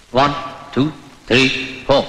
One two three four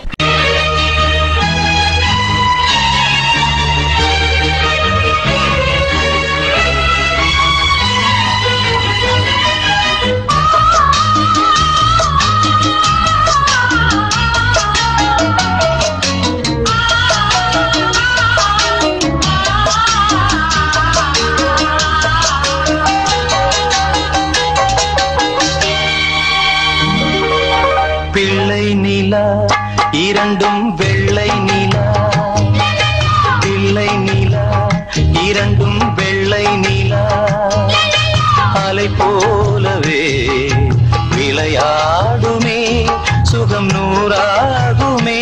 பிள்ளை நிலா இரண்டும் வெள்ளை நிலா பிள்ளை நிலா இரண்டும் வெள்ளை நிலா அலை போலவே விளையாடுமே சுகம் நூறாகுமே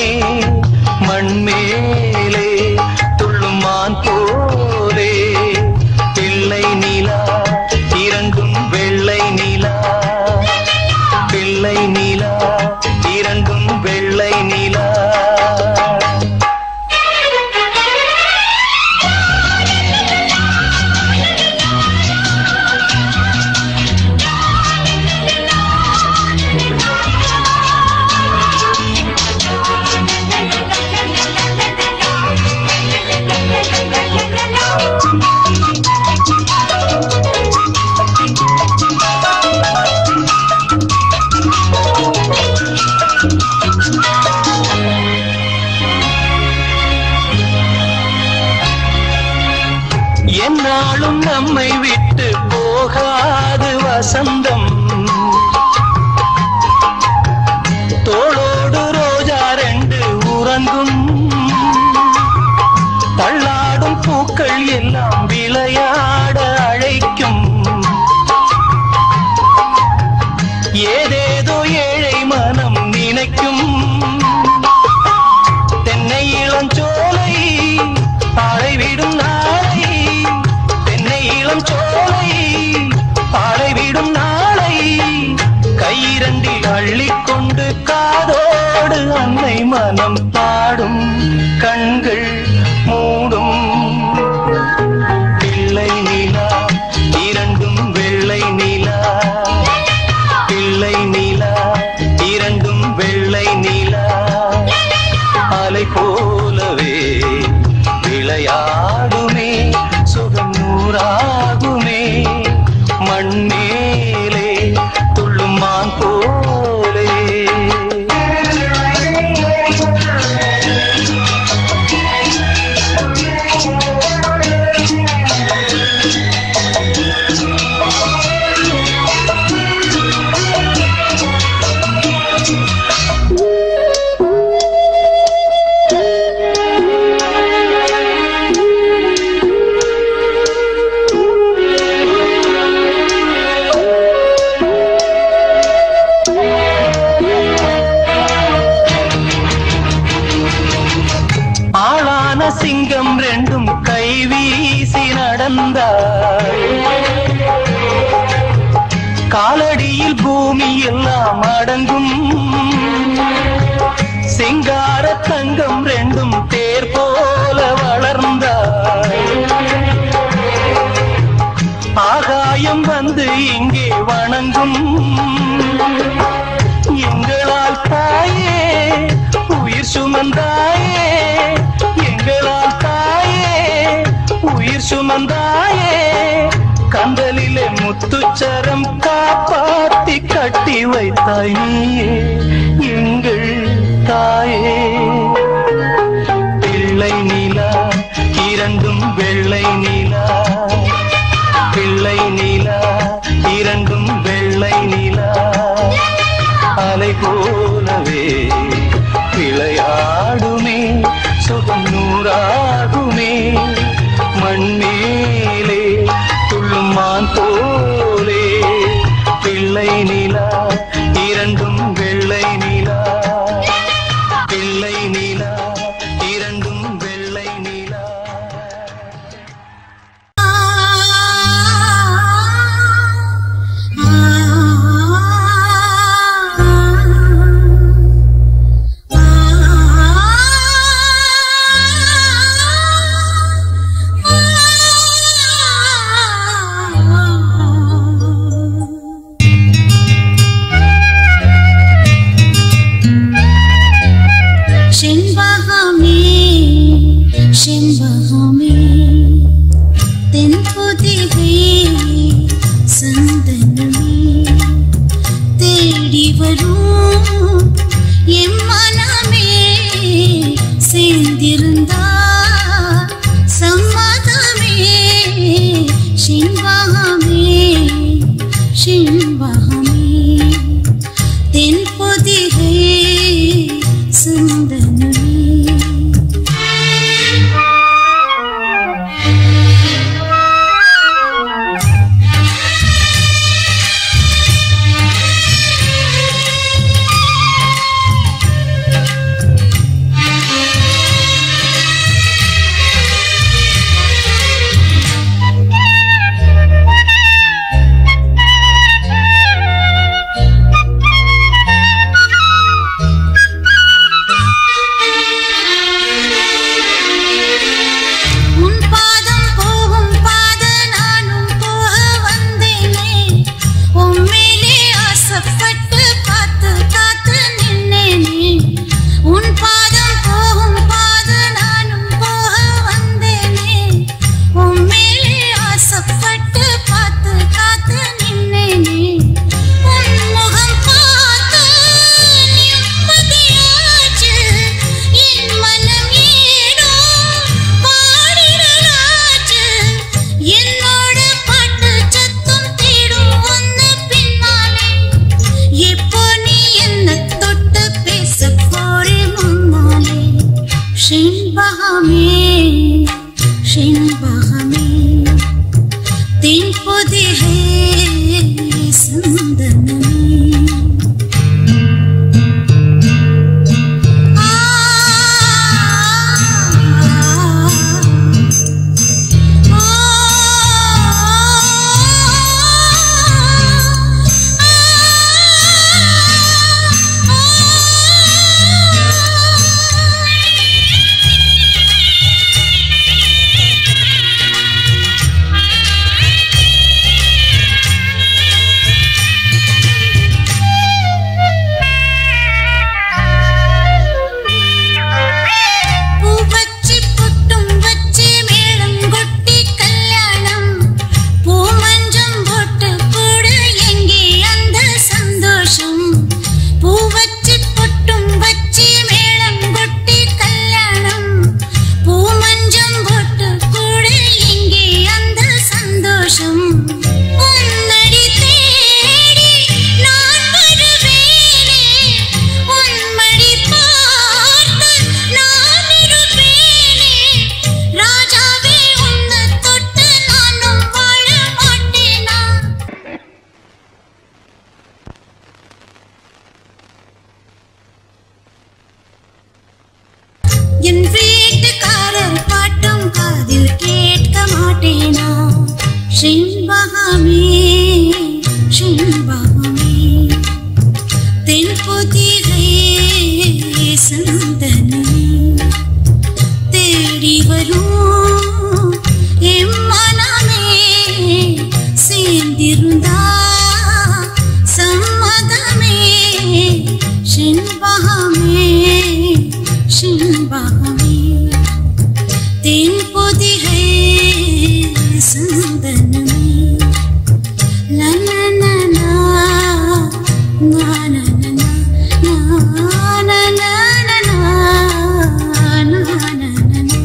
மண்மேலே துள்ளும் மான் போலே பிள்ளை நிலா இரண்டும் வெள்ளை நிலா பிள்ளை நிலா இரண்டும் வெள்ளை நிலா என்னாலும் நம்மை விட்டு போகாது வசந்தம் தோளோடு ரோஜா ரெண்டு உறங்கும் தள்ளாடும் பூக்கள் எல்லாம் விளையாட அழைக்கும் ஏதேதோ ஏழை மனம் நினைக்கும் தென்னை இளஞ்சோலை பாழைவிடும் நாளை தென்னை இளஞ்சோலை பாழைவிடும் நாளை கையிரண்டில் அள்ளிக்கொண்டு காதோடு அன்னை மனம் பாடும் கண்கள் மூடும் பிள்ளை நிலா இரண்டும் வெள்ளை நிலா பிள்ளை நிலா இரண்டும் வெள்ளை நிலா அலை போலவே விளையாடுமே சுகம் நூறாகுமே மண்ணேலே துள்ளும் மான் போலே ஆளான சிங்கம் ரெண்டும் கை வீசி நடந்தாள் காலடியில் பூமி எல்லாம் அடங்கும் சிங்கார தங்கம் ரெண்டும் தேர் போல வளர்ந்தாள் ஆகாயம் வந்து இங்கே வணங்கும் எங்களால் தாயே உயிர் சுமந்தாயே எங்களால் தாயே உயிர் சுமந்தாயே கந்தலிலே முத்துச்சரம் காப்பாத்தி கட்டி வைத்தாய் நீயே எங்கள் தாயே பிள்ளை நிலா இரண்டும் வெள்ளை நிலா பிள்ளை நிலா இரண்டும் வெள்ளை நிலா அலை போலவே விளையாடுமே சுகம் நூறாகுமே மண்ணேலே துள்ளும் மான் போலே பிள்ளை நிலா இரண்டும் வெள்ளை நிலா பிள்ளை நிலா இரண்டும் வெள்ளை நிலா ஆ தேடி வரும் என் மனமே சேர்ந்திருந்தா சம்மதமே சிம்பகமே சிம்பகமே தென்பொதிகை சுந்தனமே உன் பாதம் போகும் பாத நானும் போக வந்தேனே உண்மையிலே ஆசைப்பட்டு காத்து காத்து நின்னேனே உன் பாதம் போகும் பாத நானும் போக வந்தேனே உண்மையிலே ஆசைப்பட்டு காத்து காத்து நின்னேனே உன் முகம் பார்த்து நிம்மதியாச்சு என் மனம் ஏனோ பாடிடலாச்சு என்னோட பாட்டு சத்தம் தேடும் ஒன்னு பின்னாலே எப்போ நீ என்ன தொட்டு பேச போறே முன்னாலே செண்பகமே செண்பகமே தென்பொதிகை சுந்தனமே பூ வச்சி பொட்டும் வச்சி மேளம் கொட்டி கல்யாணம் பூ மஞ்சம் போட்டு போடு எங்கே அந்த சந்தோஷம் பூ வச்சி பொட்டும் வச்சி மேளம் கொட்டி கல்யாணம் பூ மஞ்சம் போட்டு போடு எங்கே அந்த சந்தோஷம் உன்னடி தேடி நான் வருவேனே உன்மடி பார்த்து நான் இருப்பேனே ராஜாவே உன்னை தொட்டு நானும் வாழ மாட்டேனா என் வீட்டுக்காரர் பாட்டும் காதில் கேட்க மாட்டேனா செண்பகமே செண்பகமே தென்பொதிகை சந்தனமே தேடி வரும் என் மனமே சேர்ந்திருந்தா சம்மதமே செண்பகமே செண்பகமே தென்பொதிகை சந்தனமே லலலலா, நானனனா, நானனனனா, நானனனா.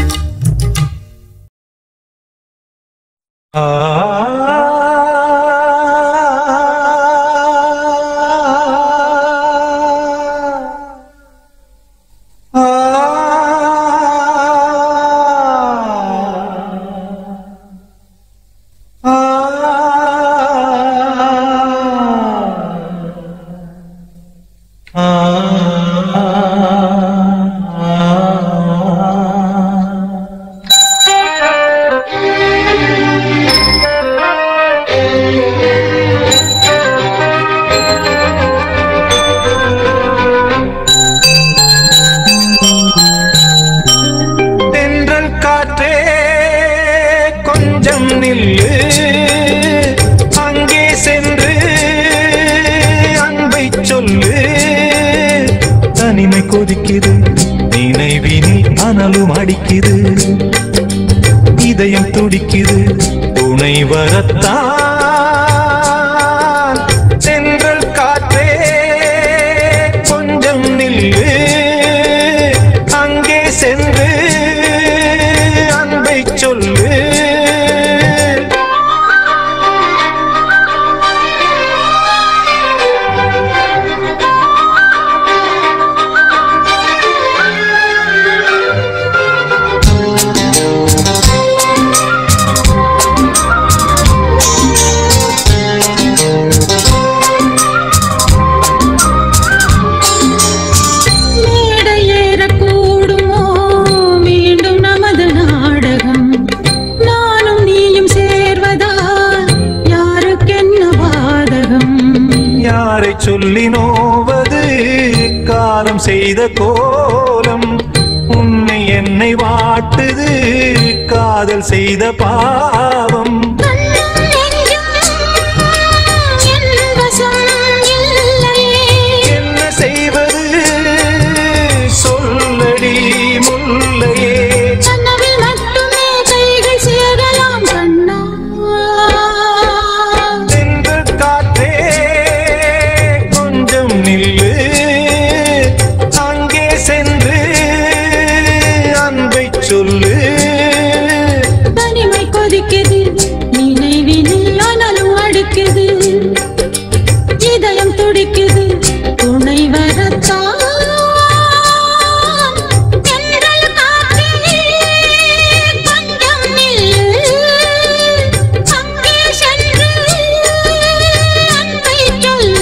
தென்றல் காற்றே கொஞ்சம் நில்லு அங்கே சென்று அன்பை சொல்லு தனிமை கொதிக்குது நினைவினில் அனலும் அடிக்குது இதயம் துடிக்குது துணை வரத்தான் தென்றல் காற்றே சொல்லி நோவது காலம் செய்த கோலம் உன்னை என்னை வாட்டுது காதல் செய்த பாவம் என்ன செய்வது சொல்லடி முல்லையே சென்று காற்றே கொஞ்சம் நில்லு அங்கே சென்று அன்பை சொல்லு இதயம் துடிக்குது துணை வரத்தான் தென்றல் காற்றே கொஞ்சம் நில்லு அங்கே சென்று அன்பை சொல்லு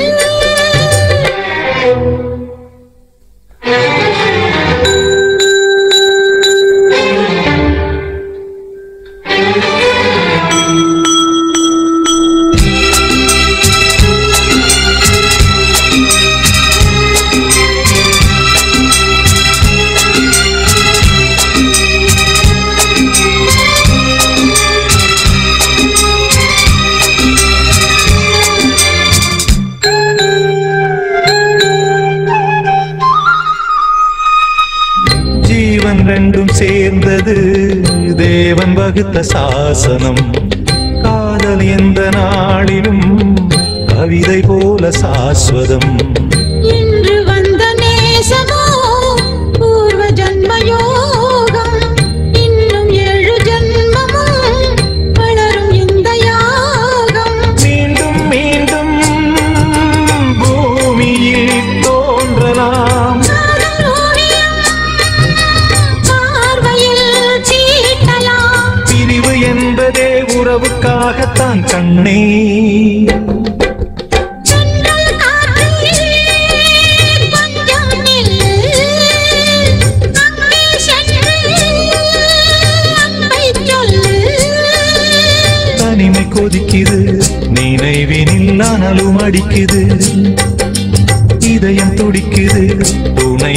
ஜீவன் ரெண்டும் சேர்ந்தது தேவன் வகுத்த சாசனம் காதல் எந்த நாளிலும் கவிதை போல சாஸ்வதம் இன்று வந்த நேசமோ பூர்வ ஜன்ம யோகம் இன்னும் ஏழு ஜன்மமும் வளரும் இந்த யாகம் மீண்டும் மீண்டும் பூமியில் தோன்றலாம் காதல் ஓவியம் பார்வையில் தீட்டலாம் பிரிவு என்பதே உறவுக்காகத்தான் கண்ணே சென்றல் காற்றே கொஞ்சம் நில்லு அங்கே சென்று அன்பை சொல்லு தனிமை கொதிக்குது நினைவினில் அனலும் அடிக்குது இதயம் துடிக்குது துணை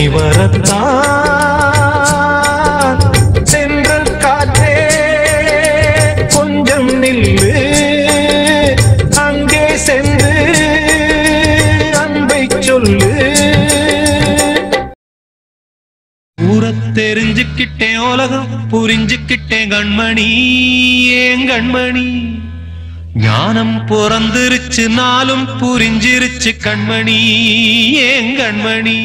வரத்தான் சென்றல் காற்றே கொஞ்சம் நில்லு அங்கே சென்று அன்பை சொல்லு ஊரத் தெரிஞ்சுக்கிட்டேன் உலகம் புரிஞ்சுக்கிட்டேன் கண்மணி ஏன் கண்மணி ஞானம் பிறந்திருச்சு நாளும் புரிஞ்சிருச்சு கண்மணி ஏன் கண்மணி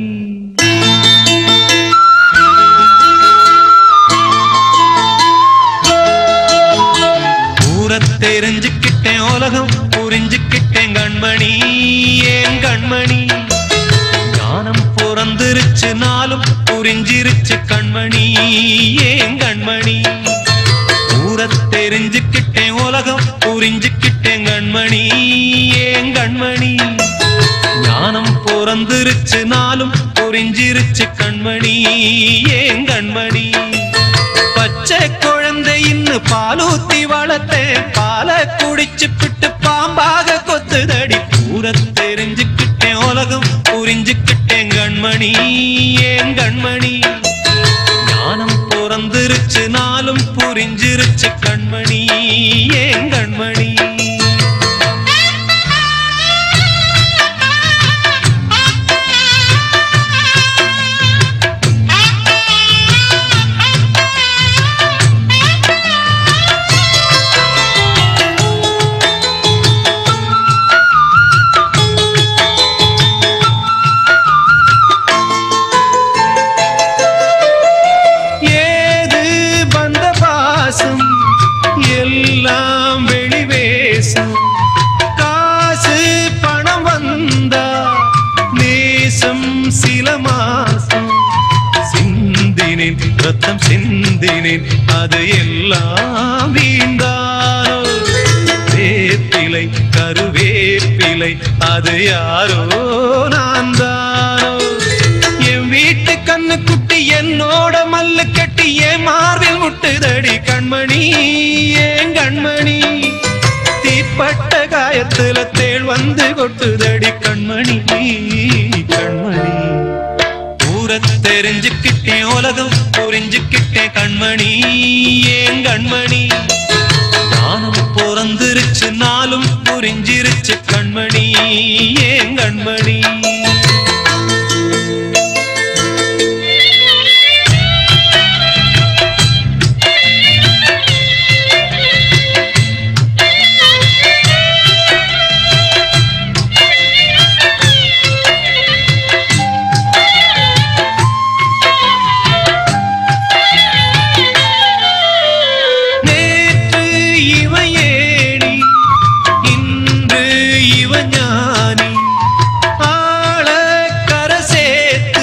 ஊரத் தெரிஞ்சுக்கிட்டேன் உலகம் புரிஞ்சுக்கிட்டேன் கண்மணி ஏன் கண்மணி ஞானம் பிறந்திருச்சு நாளும் புரிஞ்சிருச்சு கண்மணி ஏன் கண்மணி ஊரத் தெரிஞ்சுக்கிட்டேன் உலகம் புரிஞ்சுக்கிட்டேன் கண்மணி ஏன் கண்மணி ஞானம் பிறந்திருச்சு நாளும் புரிஞ்சிருச்சு கண்மணி ஏன் கண்மணி பச்சை குழந்தை இன்னும் பாலூத்தி வளர்த்தேன் பாலை குடிச்சு பிட்டு பாம்பாக கொத்துதடி பூர தெரிஞ்சுக்கிட்டேன் உலகம் புரிஞ்சுக்கிட்டேன் கண்மணி ஏன் கண்மணி ஞானம் பிறந்திருச்சு நாளும் புரிஞ்சிருச்சு கண்மணி ஏன் கண்மணி ஏது பந்த பாசம் எல்லாம் வெளிவேசம் காசு பணம் வந்தா நேசம் சில மாசம் சிந்தினேன் ரத்தம் சிந்தினேன் அது எல்லாம் வீண்டானோ வேப்பிலை கருவேப்பிலை அது யாரோ நான் தானோ என் வீட்டு கண்ணு குட்டி என்னோட மல்லு கட்டி என் மார்பில் முட்டுதடி கண்மணி ஏன் கண்மணி தீப்பட்ட காய ஆகாயத்துல தேள் வந்து கொட்டுதடி கண்மணி கண்மணி ஊர தெரிஞ்சுக்கிட்டேன் உலகம் புரிஞ்சுக்கிட்டேன் கண்மணி ஏன் கண்மணி ஞானம் பிறந்திருச்சு நாளும் புரிஞ்சிருச்சு கண்மணி ஏன் கண்மணி நேற்று இவன் ஏணி இன்று இவன் ஞானி ஆள கரை சேர்த்து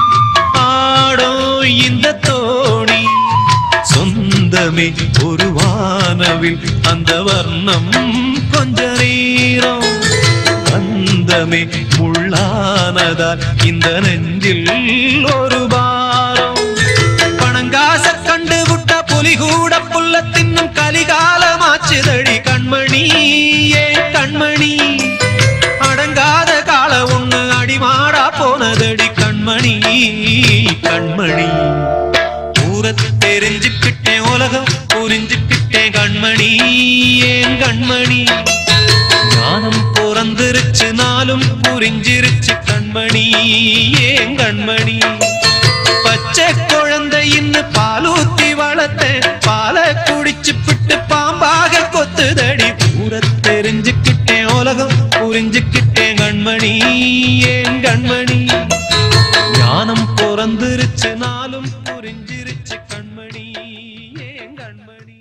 ஆடும் இந்த தோணி சொந்தமே ஒரு வானவில் அந்த வர்ணம் கொஞ்ச நேரம் பந்தமே முள்ளானதால் இந்த நெஞ்சில் ஒரு பாரம் பணங்காச கண்டு விட்ட புலி கூட புல்ல தின்னும் கலிகாலமாச்சுதடி கண்மணி ஏ கண்மணி அடங்காத கால ஒண்ணு அடிமாடா போனதடி கண்மணி கண்மணி ஊர தெரிஞ்சுக்கிட்டேன் உலகம் புரிஞ்சுக்கிட்டேன் கண்மணி ஏன் கண்மணி ஞானம் பிறந்திருச்சு நாளும் புரிஞ்சிருச்சு கண்மணி ஏன் கண்மணி பச்சை குழந்தையின்னு பாலூத்தி வளர்த்த பாலை குடிச்சு பிட்டு பாம்பாக கொத்துதடி பூர தெரிஞ்சுக்கிட்டேன் உலகம் புரிஞ்சுக்கிட்டேன் கண்மணி ஏன் கண்மணி ஞானம் பிறந்திருச்சு நாளும் புரிஞ்சிருச்சு கண்மணி ஏன் கண்மணி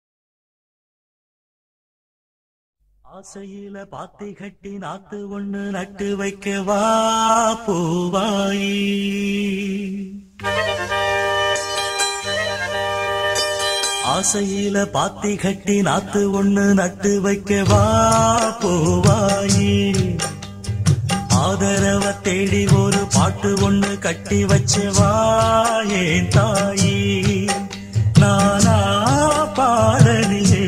ஆசையில பாத்தி கட்டி நாத்து ஒண்ணு நட்டு வைக்க வா பூவாயி ஆசையில பாத்தி கட்டி நாத்து ஒண்ணு நட்டு வைக்க வா பூவாயி ஆதரவ தேடி ஒரு பாட்டு ஒண்ணு கட்டி வச்சு வா ஏன் தாயி நானா பாடலியே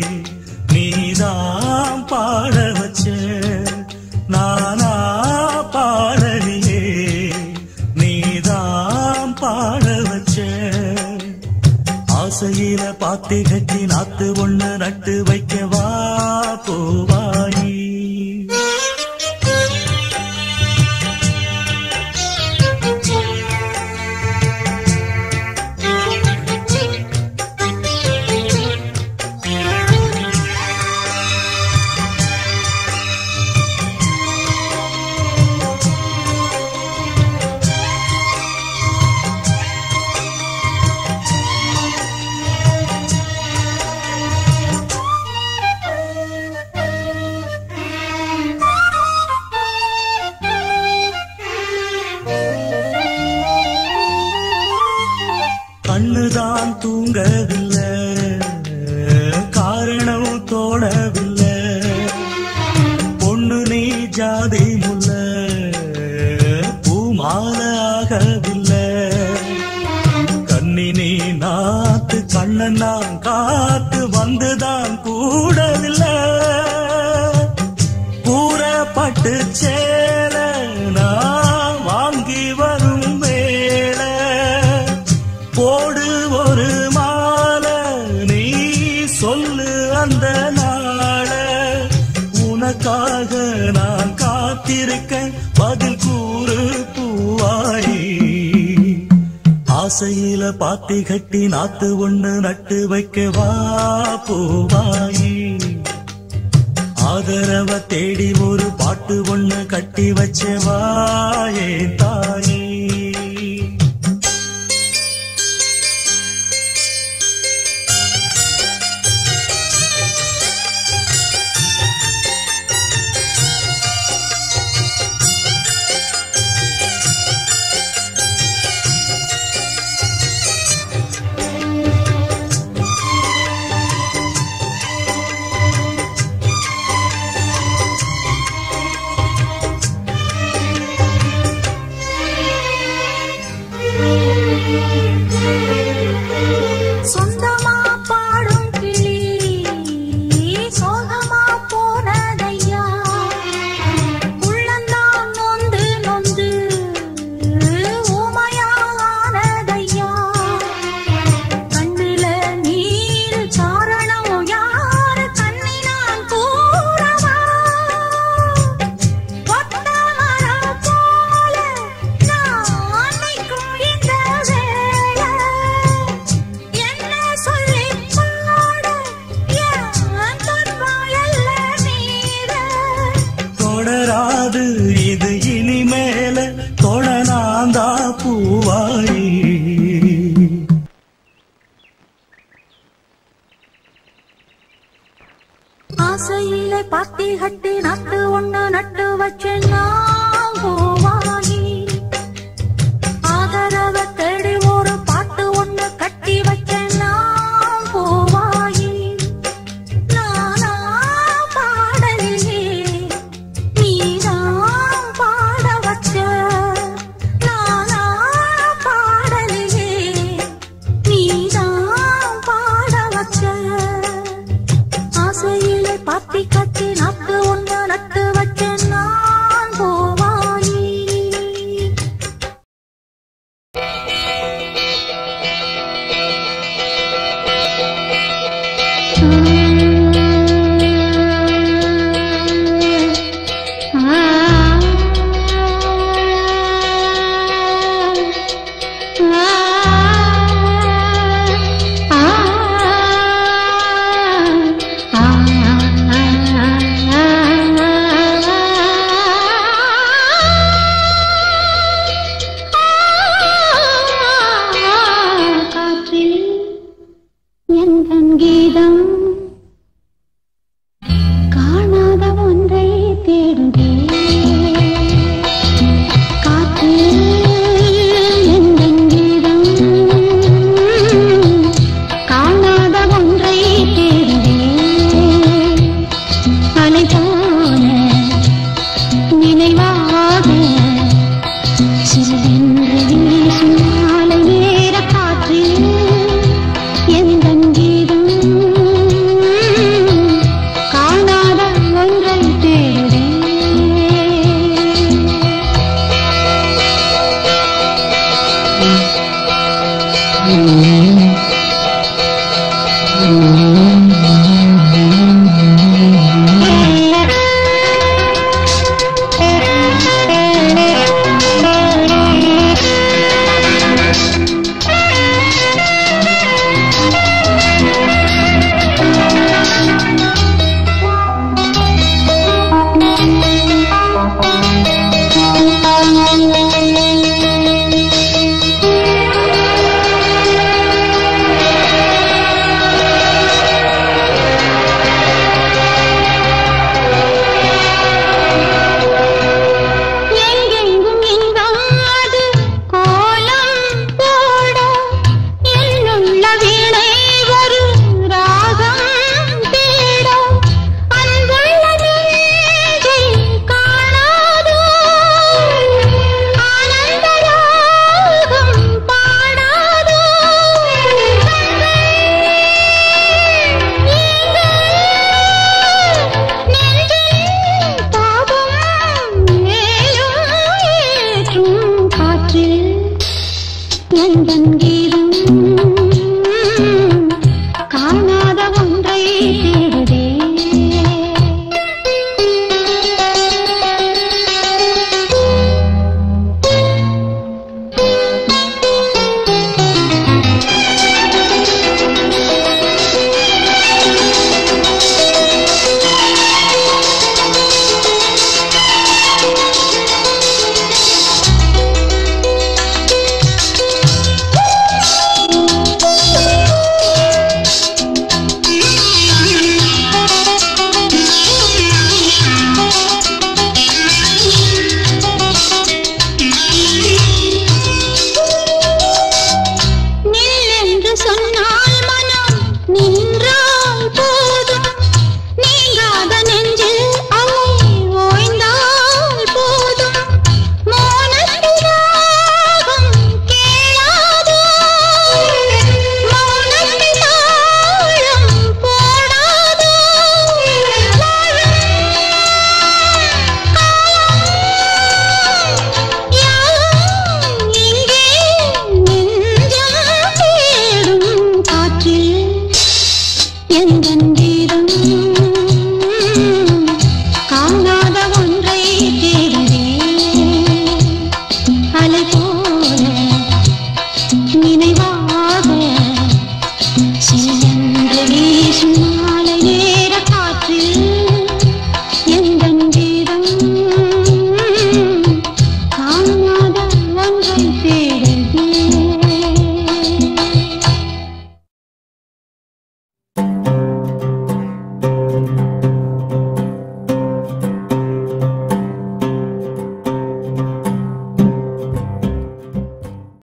நீதான் பாட வச்ச நானா பாடலியே நீதான் பாட வச்ச ஆசையில பாத்தி கட்டி நாத்து ஒண்ணு நட்டு வைக்க வா பூவாயி கண்ணுதான் தூங்கவில்லை காரணம் தோணவில்லை பொண்ணு நீ ஜாதி முல்ல பூமால ஆகவில்லை கண்ணி நீ நாத்து கண்ணன் நான் காத்து வந்துதான் கூடவில்லை கூறப்பட்டு சேர நான் வாங்கி வரும் வேளை போடு ஒரு மாலை நீ சொல்லு அந்த நாள உனக்காக நான் காத்திருக்கேன் பதில் கூறு பூவாயி ஆசையில பாத்தி கட்டி நாத்து ஒண்ணு நட்டு வைக்க வா பூவாயி ஆதரவ தேடி ஒரு பாட்டு ஒண்ணு கட்டி வச்ச வாயே தாயே பாத்தி கட்டி நட்டு ஒண்ணு நட்டு வச்சேன் நான் பூவாயி ஆதரவ தேடி ஒரு பாட்டு ஒண்ணு கட்டி வச்சேன் நான் பூவாயி நானா பாடலிலே நீதான் பாட வச்ச நானா பாடலிலே நீதான் பாட வச்ச ஆசையிலே பாத்தி கட்டி நட்டு ஒண்ணு நட்டு வச்சேன் நான் போவாயி காற்றில் எந்தன் கீதம் காணாத ஒன்றை தேடுதே காற்றில் எந்தன் கீதம் காணாத ஒன்றை தேடுதே அலை போல நினைவாக சிறிதென்